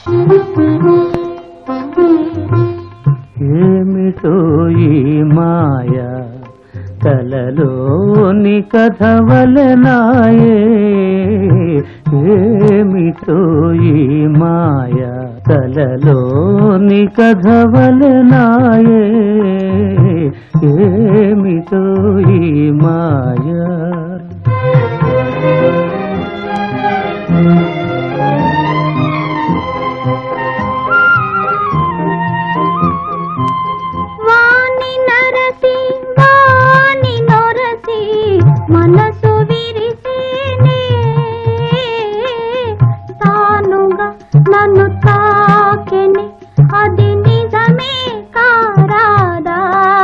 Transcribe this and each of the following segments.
ఏమిటో ఈ మాయ కలలోని కథవలనాయే ఏమిటో ఈ మాయ కలలోని కథవలనాయే ఏమిటో ఈ మాయ వాణి నరసి వాణి నొరసి మనసు విరిసేనే తానుగా నన్ను తాకెని అది నిజమే కారాదా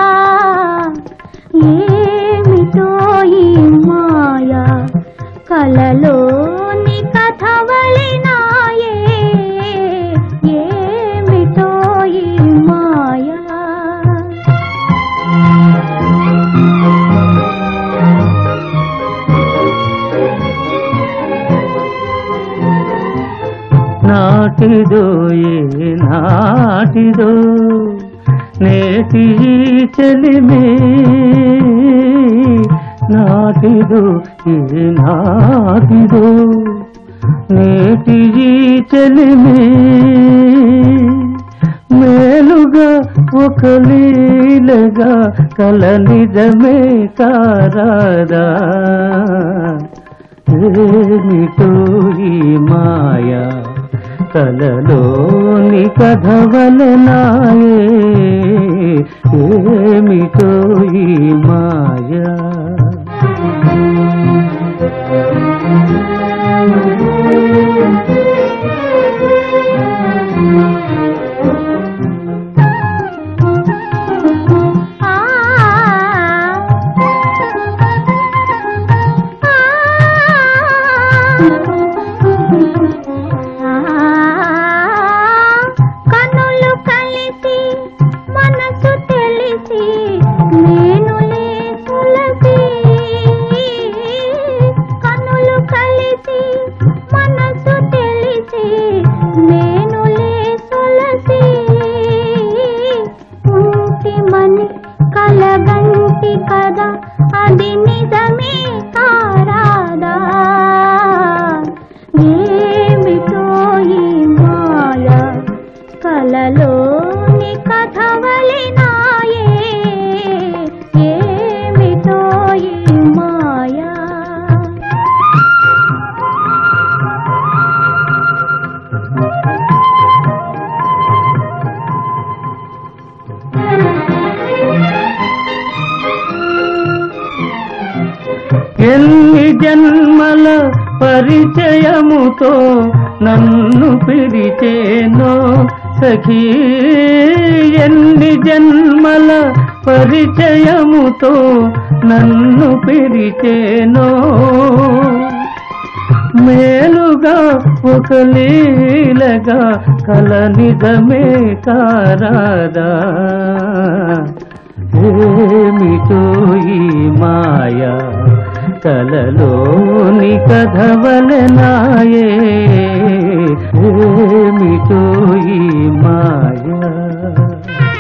ఏమిటో ఈ మాయ కలలోని కథవలినాయే ఏమిటో ఈ మాయ నాటిదో ఏ నాటిదో నేటి ఈ చెలిమే నాటిదో ఏ నాటిదో నేటి ఈ చెలిమే మేలుగా ఒక లీలగా కల నిజమే కారాదా ఏమిటో ఈ మాయ కలలోని కథవలనాయే ఏమిటో ఈ మాయ ఆ కనులు కలిసి మనసు తెలిసి నేను తులసి కనులు కలిసి మనసు తెలిసి నేను తులసి ఉంటిమని కలగంటి కదా అది నిజమే కారాదా ఏమిటో ఈ మాయ కలలోని కథవలినాయే ఏమిటో ఈ మాయా ఎన్ని జన్మల పరిచయముతో నన్ను పిలిచేనో సఖీ ఎన్ని జన్మల పరిచయముతో నన్ను పిలిచేనో మేలుగా ఒక లీలగా కల నిజమే కారాదా ఏమిటో ఈ మాయ కలలోని కథవలనాయే ఏమిటో ఈ మాయ